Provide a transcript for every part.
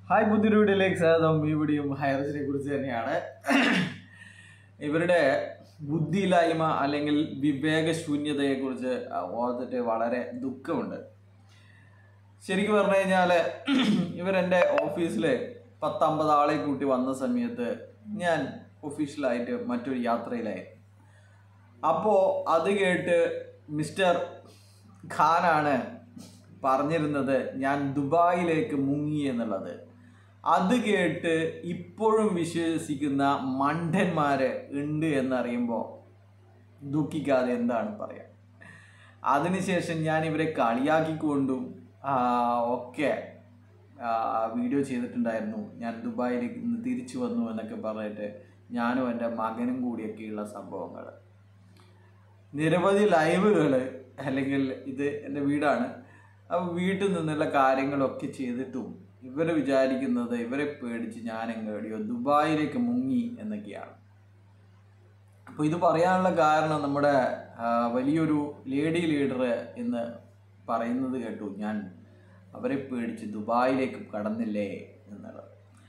hi പുതിയൊരു വീഡിയോയിലേക്ക് സ്വാഗതം ഈ വീഡിയോയും ഹൈറസിനെ കുറിച്ച് തന്നെയാണ് ഇവരുടെ ബുദ്ധിയില്ലായ്മ അല്ലെങ്കിൽ വിവേകശൂന്യതയെക്കുറിച്ച് ഓർത്തിട്ട് വളരെ ദുഃഖമുണ്ട് ശരിക്കും പറഞ്ഞു കഴിഞ്ഞാൽ ഇവരെൻ്റെ ഓഫീസിൽ പത്തമ്പത് ആളെ കൂട്ടി വന്ന സമയത്ത് ഞാൻ ഒഫീഷ്യലായിട്ട് മറ്റൊരു യാത്രയിലായിരുന്നു അപ്പോൾ അത് കേട്ട് മിസ്റ്റർ ഖാനാണ് പറഞ്ഞിരുന്നത് ഞാൻ ദുബായിലേക്ക് മുങ്ങി എന്നുള്ളത് അത് കേട്ട് ഇപ്പോഴും വിശ്വസിക്കുന്ന മണ്ടന്മാര് ഉണ്ട് എന്നറിയുമ്പോൾ ദുഃഖിക്കാതെ എന്താണ് പറയാ അതിനുശേഷം ഞാൻ ഇവരെ കളിയാക്കിക്കൊണ്ടും ആ, ഒക്കെ ആ, വീഡിയോ ചെയ്തിട്ടുണ്ടായിരുന്നു ഞാൻ ദുബായിലേക്ക് ഇന്ന് തിരിച്ചു വന്നു എന്നൊക്കെ പറഞ്ഞിട്ട് ഞാനും എൻ്റെ മകനും കൂടിയൊക്കെയുള്ള സംഭവങ്ങൾ നിരവധി ലൈവുകൾ അല്ലെങ്കിൽ ഇത് എൻ്റെ വീടാണ് അപ്പോൾ വീട്ടിൽ നിന്നുള്ള കാര്യങ്ങളൊക്കെ ചെയ്തിട്ടും ഇവർ വിചാരിക്കുന്നത് ഇവരെ പേടിച്ച് ഞാൻ എങ്ങനെയോ ദുബായിലേക്ക് മുങ്ങി എന്നൊക്കെയാണ് അപ്പോൾ ഇത് പറയാനുള്ള കാരണം നമ്മുടെ ആ, വലിയൊരു ലേഡി ലീഡർ എന്ന് പറയുന്നത് കേട്ടു ഞാൻ അവരെ പേടിച്ച് ദുബായിലേക്ക് കടന്നില്ലേ എന്നുള്ളത്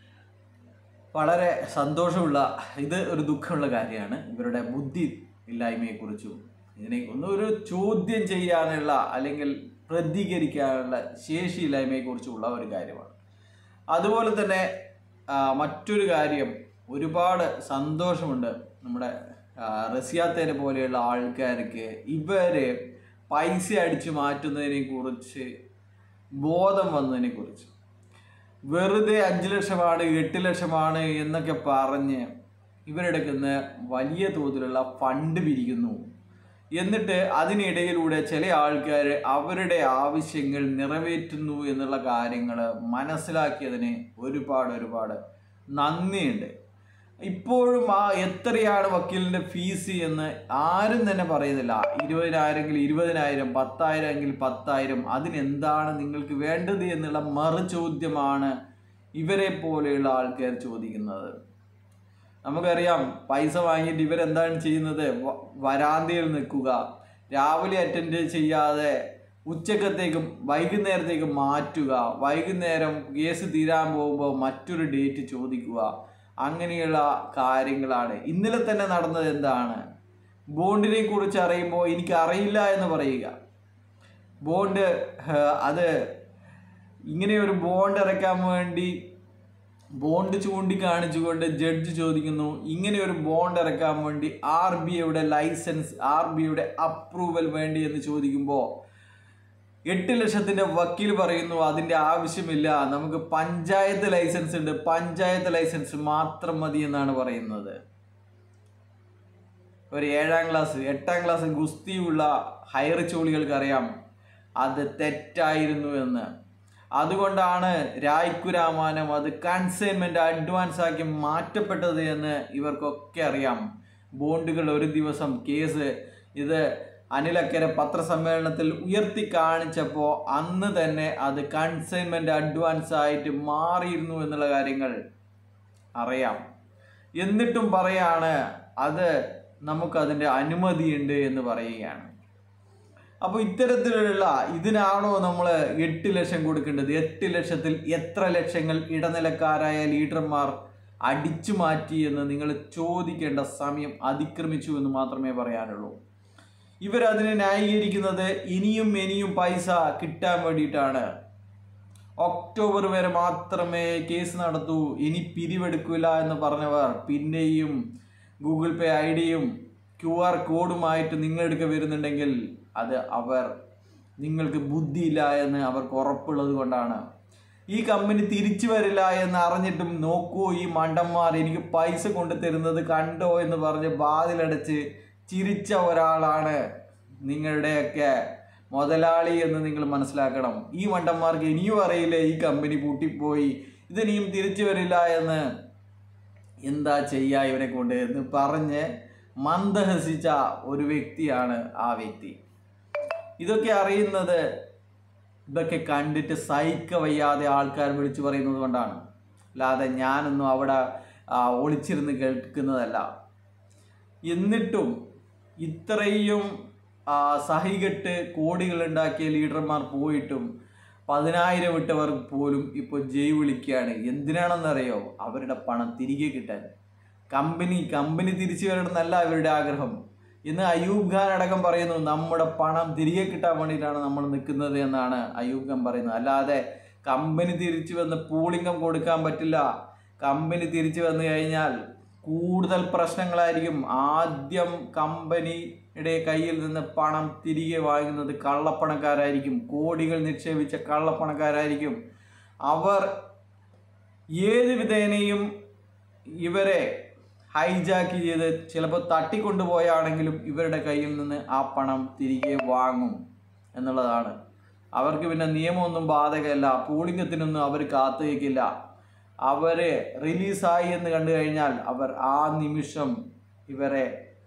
വളരെ സന്തോഷമുള്ള ഇത് ഒരു ദുഃഖമുള്ള കാര്യമാണ് ഇവരുടെ ബുദ്ധി ഇല്ലായ്മയെക്കുറിച്ചും ഇതിനെ ഒന്നൊരു ചോദ്യം ചെയ്യാനുള്ള അല്ലെങ്കിൽ പ്രതികരിക്കാനുള്ള ശേഷിയില്ലായ്മയെക്കുറിച്ചുള്ള ഒരു കാര്യമാണ് അതുപോലെ തന്നെ ആ, മറ്റൊരു കാര്യം ഒരുപാട് സന്തോഷമുണ്ട് നമ്മുടെ ആ, റസിയാത്തേനെ പോലെയുള്ള ആൾക്കാർക്ക് ഇവര് പൈസ അടിച്ചു മാറ്റുന്നതിനെ കുറിച്ച് ബോധം വന്നതിനെ കുറിച്ച് വെറുതെ അഞ്ച് ലക്ഷമാണ് എട്ട് ലക്ഷമാണ് എന്നൊക്കെ പറഞ്ഞ് ഇവരെടുക്കുന്ന വലിയ തോതിലുള്ള ഫണ്ട് പിരിക്കുന്നു എന്നിട്ട് അതിനിടയിലൂടെ ചില ആൾക്കാർ അവരുടെ ആവശ്യങ്ങൾ നിറവേറ്റുന്നു എന്നുള്ള കാര്യങ്ങൾ മനസ്സിലാക്കിയതിന് ഒരുപാട് ഒരുപാട് നന്ദിയുണ്ട് ഇപ്പോഴും ആ എത്രയാണ് വക്കീലിൻ്റെ ഫീസ് എന്ന് ആരും തന്നെ പറയുന്നില്ല ഇരുപതിനായിരമെങ്കിൽ ഇരുപതിനായിരം പത്തായിരം എങ്കിൽ പത്തായിരം അതിനെന്താണ് നിങ്ങൾക്ക് വേണ്ടത് എന്നുള്ള മറു ചോദ്യമാണ് ഇവരെ പോലെയുള്ള ആൾക്കാർ ചോദിക്കുന്നത് നമുക്കറിയാം പൈസ വാങ്ങിയിട്ട് ഇവരെന്താണ് ചെയ്യുന്നത് വ- വരാന്തയിൽ നിൽക്കുക രാവിലെ അറ്റൻഡ് ചെയ്യാതെ ഉച്ചക്കത്തേക്കും വൈകുന്നേരത്തേക്ക് മാറ്റുക വൈകുന്നേരം കേസ് തീരാൻ പോകുമ്പോൾ മറ്റൊരു ഡേറ്റ് ചോദിക്കുക അങ്ങനെയുള്ള കാര്യങ്ങളാണ് ഇന്നലെ തന്നെ നടന്നത് എന്താണ് ബോണ്ടിനെ കുറിച്ച് അറിയുമ്പോൾ എനിക്ക് അറിയില്ല എന്ന് പറയുക ബോണ്ട് ഏഹ്, അത് ഇങ്ങനെ ഒരു ബോണ്ട് ഇറക്കാൻ വേണ്ടി ബോണ്ട് ചൂണ്ടിക്കാണിച്ചുകൊണ്ട് ജഡ്ജ് ചോദിക്കുന്നു ഇങ്ങനെ ഒരു ബോണ്ട് ഇറക്കാൻ വേണ്ടി ആർ ബി ഐയുടെ ലൈസൻസ് ആർ ബി ഐയുടെ അപ്രൂവൽ വേണ്ടി എന്ന് ചോദിക്കുമ്പോൾ എട്ട് ലക്ഷത്തിന്റെ വക്കീൽ പറയുന്നു അതിന്റെ ആവശ്യമില്ല നമുക്ക് പഞ്ചായത്ത് ലൈസൻസ് ഉണ്ട് പഞ്ചായത്ത് ലൈസൻസ് മാത്രം മതി എന്നാണ് പറയുന്നത് ഒരു ഏഴാം ക്ലാസ് എട്ടാം ക്ലാസ് ഗുസ്തിയുള്ള ഹയർ ചോളികൾക്ക് അറിയാം അത് തെറ്റായിരുന്നു എന്ന് അതുകൊണ്ടാണ് രായ്ക്കുരാമാനം അത് കൺസൈൻമെന്റ് അഡ്വാൻസ് ആക്കി മാറ്റപ്പെട്ടത് എന്ന് ഇവർക്കൊക്കെ അറിയാം ബോണ്ടുകൾ ഒരു ദിവസം കേസ് ഇത് അനിലക്കര പത്രസമ്മേളനത്തിൽ ഉയർത്തി കാണിച്ചപ്പോൾ അന്ന് തന്നെ അത് കൺസൈൻമെന്റ് അഡ്വാൻസ് ആയിട്ട് മാറിയിരുന്നു എന്നുള്ള കാര്യങ്ങൾ അറിയാം എന്നിട്ടും പറയാണ് അത് നമുക്കതിൻ്റെ അനുമതിയുണ്ട് എന്ന് പറയുകയാണ് അപ്പോൾ ഇത്തരത്തിലുള്ള ഇതിനാണോ നമ്മൾ എട്ട് ലക്ഷം കൊടുക്കേണ്ടത് എട്ട് ലക്ഷത്തിൽ എത്ര ലക്ഷങ്ങൾ ഇടനിലക്കാരായ ലീഡർമാർ അടിച്ചു മാറ്റി എന്ന് നിങ്ങൾ ചോദിക്കേണ്ട സമയം അതിക്രമിച്ചു എന്ന് മാത്രമേ പറയാനുള്ളൂ ഇവരതിനെ ന്യായീകരിക്കുന്നത് ഇനിയും ഇനിയും പൈസ കിട്ടാൻ വേണ്ടിയിട്ടാണ് ഒക്ടോബർ വരെ മാത്രമേ കേസ് നടത്തൂ ഇനി പിരിവെടുക്കില്ല എന്ന് പറഞ്ഞവർ പിന്നെയും ഗൂഗിൾ പേ ഐ ഡിയും ക്യു ആർ കോഡുമായിട്ട് നിങ്ങളെടുക്ക വരുന്നുണ്ടെങ്കിൽ അത് അവർ നിങ്ങൾക്ക് ബുദ്ധിയില്ല എന്ന് അവർക്ക് ഉറപ്പുള്ളത് കൊണ്ടാണ് ഈ കമ്പനി തിരിച്ചു വരില്ല എന്ന് അറിഞ്ഞിട്ടും നോക്കൂ ഈ മണ്ടന്മാർ എനിക്ക് പൈസ കൊണ്ടു തരുന്നത് കണ്ടോ എന്ന് പറഞ്ഞ് വാതിലടച്ച് ചിരിച്ച ഒരാളാണ് നിങ്ങളുടെയൊക്കെ മുതലാളി എന്ന് നിങ്ങൾ മനസ്സിലാക്കണം ഈ മണ്ടന്മാർക്ക് ഇനിയും അറിയില്ല ഈ കമ്പനി പൂട്ടിപ്പോയി ഇതിനിയും തിരിച്ചു വരില്ല എന്ന് എന്താ ചെയ്യാ ഇവനെ കൊണ്ട് എന്ന് പറഞ്ഞ് മന്ദഹസിച്ച ഒരു വ്യക്തിയാണ് ആ വ്യക്തി ഇതൊക്കെ അറിയുന്നത് ഇതൊക്കെ കണ്ടിട്ട് സഹിക്ക വയ്യാതെ ആൾക്കാർ വിളിച്ചു പറയുന്നത് കൊണ്ടാണ് അല്ലാതെ ഞാനൊന്നും അവിടെ ആ, ഒളിച്ചിരുന്ന് കേൾക്കുന്നതല്ല എന്നിട്ടും ഇത്രയും ആ, സഹികെട്ട് കോടികൾ ഉണ്ടാക്കിയ ലീഡർമാർ പോയിട്ടും പതിനായിരം വിട്ടവർ പോലും ഇപ്പോൾ ജയ് വിളിക്കുകയാണ് എന്തിനാണെന്നറിയോ അവരുടെ പണം തിരികെ കിട്ടാൻ കമ്പനി കമ്പനി തിരിച്ചു വരണമെന്നല്ല അവരുടെ ആഗ്രഹം ഇന്ന് അയൂബ് ഖാൻ അടക്കം പറയുന്നു നമ്മുടെ പണം തിരികെ കിട്ടാൻ വേണ്ടിയിട്ടാണ് നമ്മൾ നിൽക്കുന്നത് എന്നാണ് അയൂബ് ഖാൻ പറയുന്നത് അല്ലാതെ കമ്പനി തിരിച്ചു വന്ന് പൂളിംഗം കൊടുക്കാൻ പറ്റില്ല കമ്പനി തിരിച്ചു വന്നു കഴിഞ്ഞാൽ കൂടുതൽ പ്രശ്നങ്ങളായിരിക്കും ആദ്യം കമ്പനിയുടെ കയ്യിൽ നിന്ന് പണം തിരികെ വാങ്ങുന്നത് കള്ളപ്പണക്കാരായിരിക്കും കോടികൾ നിക്ഷേപിച്ച കള്ളപ്പണക്കാരായിരിക്കും അവർ ഏത് വിധേനയും ഇവരെ ഹൈജാക്ക് ചെയ്ത് ചിലപ്പോൾ തട്ടിക്കൊണ്ടുപോയാണെങ്കിലും ഇവരുടെ കയ്യിൽ നിന്ന് ആ പണം തിരികെ വാങ്ങും എന്നുള്ളതാണ് അവർക്ക് പിന്നെ നിയമമൊന്നും ബാധകമല്ല പൂളിംഗത്തിനൊന്നും അവർ കാത്തുവയ്ക്കില്ല അവർ റിലീസായി എന്ന് കണ്ടു കഴിഞ്ഞാൽ അവർ ആ നിമിഷം ഇവരെ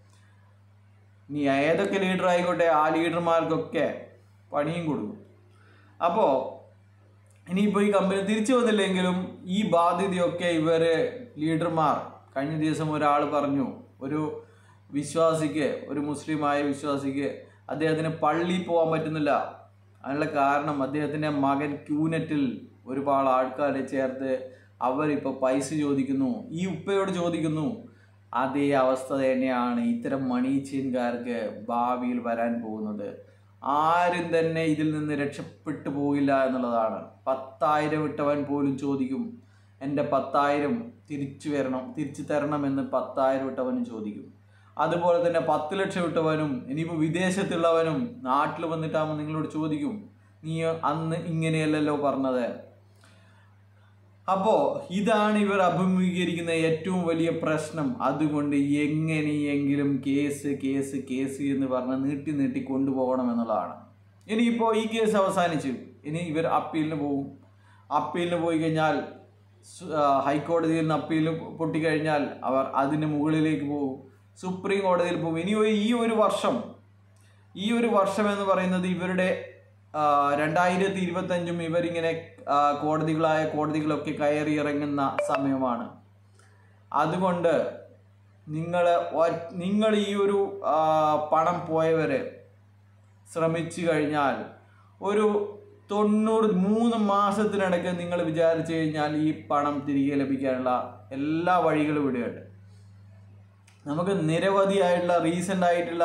നീ ഏതൊക്കെ ലീഡർ ആയിക്കോട്ടെ ആ ലീഡർമാർക്കൊക്കെ പണിയും കൊടുക്കും അപ്പോൾ ഇനിയിപ്പോൾ ഈ കമ്പനി തിരിച്ചു വന്നില്ലെങ്കിലും ഈ ബാധ്യതയൊക്കെ ഇവർ ലീഡർമാർ കഴിഞ്ഞ ദിവസം ഒരാൾ പറഞ്ഞു ഒരു വിശ്വാസിക്ക് ഒരു മുസ്ലിമായ വിശ്വാസിക്ക് അദ്ദേഹത്തിന് പള്ളിയിൽ പോകാൻ പറ്റുന്നില്ല അതിനുള്ള കാരണം അദ്ദേഹത്തിൻ്റെ മകൻ ക്യൂനെറ്റിൽ ഒരുപാട് ആൾക്കാരെ ചേർത്ത് അവരിപ്പോൾ പൈസ ചോദിക്കുന്നു ഈ ഉപ്പയോട് ചോദിക്കുന്നു അതേ അവസ്ഥ തന്നെയാണ് ഇത്തരം മണി ചെയിൻകാർക്ക് ഭാവിയിൽ വരാൻ പോകുന്നത് ആരും തന്നെ ഇതിൽ നിന്ന് രക്ഷപ്പെട്ടു പോകില്ല എന്നുള്ളതാണ് പത്തായിരം ഇട്ടവൻ പോലും ചോദിക്കും എൻ്റെ പത്തായിരം തിരിച്ചു വരണം തിരിച്ചു തരണമെന്ന് പത്തായിരം ഇട്ടവനും ചോദിക്കും അതുപോലെ തന്നെ പത്ത് ലക്ഷം ഇട്ടവനും ഇനിയിപ്പോൾ വിദേശത്തുള്ളവനും നാട്ടിൽ വന്നിട്ടാകുമ്പോൾ നിങ്ങളോട് ചോദിക്കും നീ അന്ന് ഇങ്ങനെയല്ലല്ലോ പറഞ്ഞത് അപ്പോൾ ഇതാണ് ഇവർ അഭിമുഖീകരിക്കുന്ന ഏറ്റവും വലിയ പ്രശ്നം അതുകൊണ്ട് എങ്ങനെയെങ്കിലും കേസ് കേസ് കേസ് എന്ന് പറഞ്ഞ് നീട്ടി നീട്ടി കൊണ്ടുപോകണം എന്നുള്ളതാണ് ഇനിയിപ്പോൾ ഈ കേസ് അവസാനിച്ചു ഇനി ഇവർ അപ്പീലിന് പോകും അപ്പീലിന് പോയി കഴിഞ്ഞാൽ സു- ആ, ഹൈക്കോടതിയിൽ നിന്ന് അപ്പീൽ പൊട്ടിക്കഴിഞ്ഞാൽ അവർ അതിന് മുകളിലേക്ക് പോകും സുപ്രീം കോടതിയിൽ പോകും ഇനി ഒരു- ഈ ഒരു വർഷം ഈ ഒരു വർഷം എന്ന് പറയുന്നത് ഇവരുടെ ആ, രണ്ടായിരത്തി ഇരുപത്തഞ്ചും ഇവരിങ്ങനെ ആ, കോടതികളായ കോടതികളൊക്കെ കയറി ഇറങ്ങുന്ന സമയമാണ് അതുകൊണ്ട് നിങ്ങൾ നിങ്ങൾ ഈ ഒരു ആ, പണം പോയവര് ശ്രമിച്ചു കഴിഞ്ഞാൽ ഒരു തൊണ്ണൂറ് മൂന്ന് മാസത്തിനിടയ്ക്ക് നിങ്ങൾ വിചാരിച്ചു കഴിഞ്ഞാൽ ഈ പണം തിരികെ ലഭിക്കാനുള്ള എല്ലാ വഴികളും ഇവിടെയുണ്ട് നമുക്ക് നിരവധിയായിട്ടുള്ള റീസെൻ്റ് ആയിട്ടുള്ള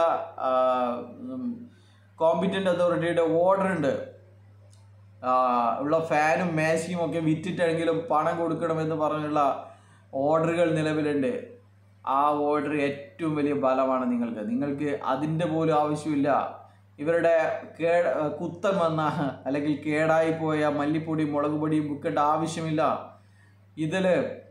കോമ്പിറ്റൻ്റ് അതോറിറ്റിയുടെ ഓർഡർ ഉണ്ട് ആ, ഉള്ള ഫാനും മേശയും ഒക്കെ വിറ്റിട്ടെങ്കിലും പണം കൊടുക്കണമെന്ന് പറഞ്ഞുള്ള ഓർഡറുകൾ നിലവിലുണ്ട് ആ ഓർഡർ ഏറ്റവും വലിയ ബലമാണ് നിങ്ങൾക്ക് നിങ്ങൾക്ക് അതിൻ്റെ പോലും ആവശ്യമില്ല ഇവരുടെ കേട കുത്തം വന്ന അല്ലെങ്കിൽ കേടായി പോയ മല്ലിപ്പൊടി മുളക് പൊടിയും വിൽക്കേണ്ട ആവശ്യമില്ല ഇതിൽ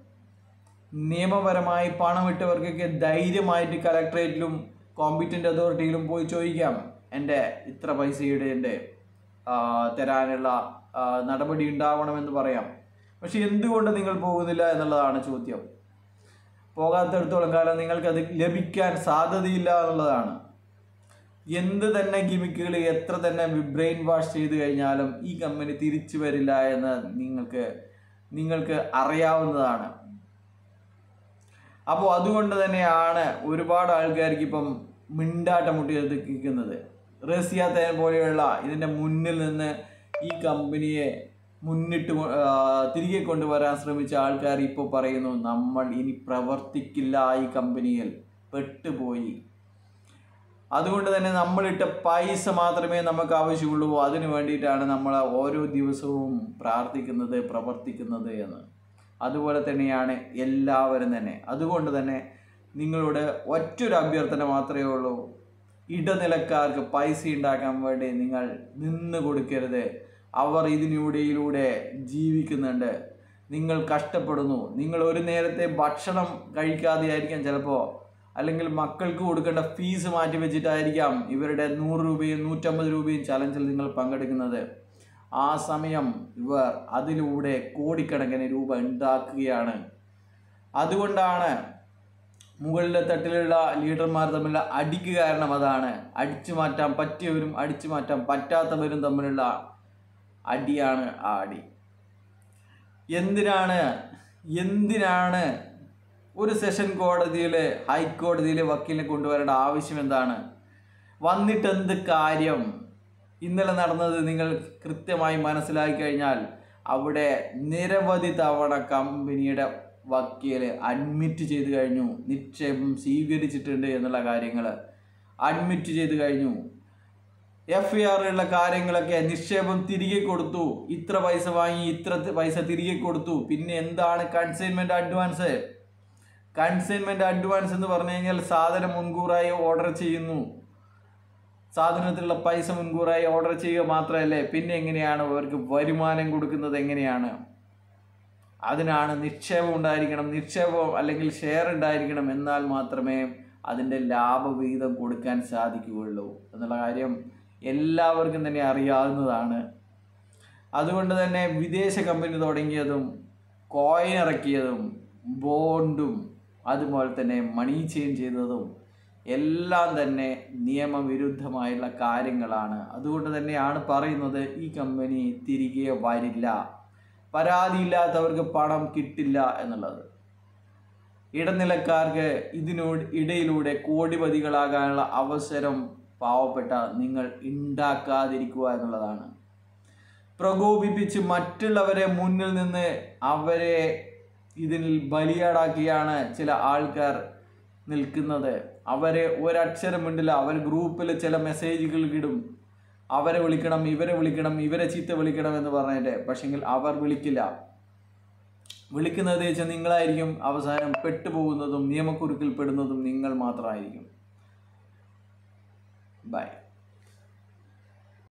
നിയമപരമായി പണം ഇട്ടവർക്കൊക്കെ ധൈര്യമായിട്ട് കലക്ട്രേറ്റിലും കോമ്പിറ്റൻ്റ് അതോറിറ്റിയിലും പോയി ചോദിക്കാം എൻ്റെ ഇത്ര പൈസയുടെ എൻ്റെ ആ, തരാനുള്ള ആ, നടപടി ഉണ്ടാവണമെന്ന് പറയാം പക്ഷെ എന്തുകൊണ്ട് നിങ്ങൾ പോകുന്നില്ല എന്നുള്ളതാണ് ചോദ്യം പോകാത്തിടത്തോളം കാലം നിങ്ങൾക്കത് ലഭിക്കാൻ സാധ്യതയില്ല എന്നുള്ളതാണ് എന്ത് തന്നെ ഗിമിക്കുകൾ എത്ര തന്നെ ബ്രെയിൻ വാഷ് ചെയ്ത് കഴിഞ്ഞാലും ഈ കമ്പനി തിരിച്ചു വരില്ല എന്ന് നിങ്ങൾക്ക് നിങ്ങൾക്ക് അറിയാവുന്നതാണ് അപ്പോൾ അതുകൊണ്ട് തന്നെയാണ് ഒരുപാട് ആൾക്കാർക്ക് ഇപ്പം മിണ്ടാട്ടം മുട്ടിയിരിക്കുന്നത് റസിയ തേൻ പോലെയുള്ള ഇതിൻ്റെ മുന്നിൽ നിന്ന് ഈ കമ്പനിയെ മുന്നിട്ട് കൊ- ആ, തിരികെ കൊണ്ടുവരാൻ ശ്രമിച്ച ആൾക്കാർ ഇപ്പോൾ പറയുന്നു നമ്മൾ ഇനി പ്രവർത്തിക്കില്ല ഈ കമ്പനിയിൽ പെട്ടുപോയി അതുകൊണ്ട് തന്നെ നമ്മളിട്ട പൈസ മാത്രമേ നമുക്ക് ആവശ്യമുള്ളൂ അതിനു വേണ്ടിയിട്ടാണ് നമ്മൾ ഓരോ ദിവസവും പ്രാർത്ഥിക്കുന്നത് പ്രവർത്തിക്കുന്നത് എന്ന് അതുപോലെ തന്നെയാണ് എല്ലാവരും തന്നെ അതുകൊണ്ട് തന്നെ നിങ്ങളോട് ഒറ്റൊരു അഭ്യർത്ഥന മാത്രമേ ഉള്ളൂ ഇടനിലക്കാർക്ക് പൈസ ഉണ്ടാക്കാൻ വേണ്ടി നിങ്ങൾ നിന്ന് കൊടുക്കരുത് അവർ ഇതിനിടയിലൂടെ ജീവിക്കുന്നുണ്ട് നിങ്ങൾ കഷ്ടപ്പെടുന്നു നിങ്ങൾ ഒരു നേരത്തെ ഭക്ഷണം കഴിക്കാതെ ആയിരിക്കാം ചിലപ്പോൾ അല്ലെങ്കിൽ മക്കൾക്ക് കൊടുക്കേണ്ട ഫീസ് മാറ്റി വെച്ചിട്ടായിരിക്കാം ഇവരുടെ നൂറ് രൂപയും നൂറ്റമ്പത് രൂപയും ചലഞ്ചിൽ നിങ്ങൾ പങ്കെടുക്കുന്നത് ആ സമയം ഇവർ അതിലൂടെ കോടിക്കണക്കിന് രൂപ ഉണ്ടാക്കുകയാണ് അതുകൊണ്ടാണ് മുകളിലെ തട്ടിലുള്ള ലീഡർമാർ തമ്മിലുള്ള അടിക്ക് കാരണം അതാണ് അടിച്ചു മാറ്റാൻ പറ്റിയവരും അടിച്ചു മാറ്റാൻ പറ്റാത്തവരും തമ്മിലുള്ള അടിയാണ് ആ അടി എന്തിനാണ് എന്തിനാണ് ഒരു സെഷൻ കോടതിയിൽ ഹൈക്കോടതിയിൽ വക്കീലിനെ കൊണ്ടുവരേണ്ട ആവശ്യം എന്താണ് വന്നിട്ട് എന്ത് കാര്യം ഇന്നലെ നടന്നത് നിങ്ങൾ കൃത്യമായി മനസ്സിലാക്കി കഴിഞ്ഞാൽ അവിടെ നിരവധി തവണ കമ്പനിയുടെ വക്കീല് അഡ്മിറ്റ് ചെയ്ത് കഴിഞ്ഞു നിക്ഷേപം സ്വീകരിച്ചിട്ടുണ്ട് എന്നുള്ള കാര്യങ്ങൾ അഡ്മിറ്റ് ചെയ്ത് കഴിഞ്ഞു എഫ് ഐ ആറിലുള്ള കാര്യങ്ങളൊക്കെ നിക്ഷേപം തിരികെ കൊടുത്തു ഇത്ര പൈസ വാങ്ങി ഇത്ര തി- പൈസ തിരികെ കൊടുത്തു പിന്നെ എന്താണ് കൺസൈൻമെന്റ് അഡ്വാൻസ് കൺസൈൻമെന്റ് അഡ്വാൻസ് എന്ന് പറഞ്ഞു കഴിഞ്ഞാൽ സാധനം മുൻകൂറായി ഓർഡർ ചെയ്യുന്നു സാധനത്തിലുള്ള പൈസ മുൻകൂറായി ഓർഡർ ചെയ്യുക മാത്രമല്ലേ പിന്നെ എങ്ങനെയാണ് അവർക്ക് വരുമാനം കൊടുക്കുന്നത് എങ്ങനെയാണ് അതിനാണ് നിക്ഷേപം ഉണ്ടായിരിക്കണം നിക്ഷേപം അല്ലെങ്കിൽ ഷെയർ ഉണ്ടായിരിക്കണം എന്നാൽ മാത്രമേ അതിൻ്റെ ലാഭവിഹിതം കൊടുക്കാൻ സാധിക്കുകയുള്ളൂ എന്നുള്ള കാര്യം എല്ലാവർക്കും തന്നെ അറിയാവുന്നതാണ് അതുകൊണ്ട് തന്നെ വിദേശ കമ്പനി തുടങ്ങിയതും കോയിൻ ഇറക്കിയതും ബോണ്ടും അതുപോലെ തന്നെ മണി ചേഞ്ച് ചെയ്തതും എല്ലാം തന്നെ നിയമവിരുദ്ധമായുള്ള കാര്യങ്ങളാണ് അതുകൊണ്ട് തന്നെയാണ് പറയുന്നത് ഈ കമ്പനി തിരികെ വരില്ല പരാതിയില്ലാത്തവർക്ക് പണം കിട്ടില്ല എന്നുള്ളത് ഇടനിലക്കാർക്ക് ഇതിനോട് ഇടയിലൂടെ കോടിപതികളാകാനുള്ള അവസരം പാവപ്പെട്ട നിങ്ങൾ ഉണ്ടാക്കാതിരിക്കുക എന്നുള്ളതാണ് പ്രകോപിപ്പിച്ച് മറ്റുള്ളവരെ മുന്നിൽ നിന്ന് അവരെ ഇതിൽ ബലിയാടാക്കിയാണ് ചില ആൾക്കാർ നിൽക്കുന്നത് അവരെ ഒരക്ഷരം മിണ്ടില്ല അവർ ഗ്രൂപ്പിൽ ചില മെസ്സേജുകൾ ഇടും അവരെ വിളിക്കണം ഇവരെ വിളിക്കണം ഇവരെ ചീത്ത വിളിക്കണം എന്ന് പറഞ്ഞിട്ട് പക്ഷെങ്കിൽ അവർ വിളിക്കില്ല വിളിക്കുന്നത് വെച്ചാൽ നിങ്ങളായിരിക്കും അവസാനം പെട്ടുപോകുന്നതും നിയമക്കുരുക്കിൽ പെടുന്നതും നിങ്ങൾ മാത്രമായിരിക്കും ബൈ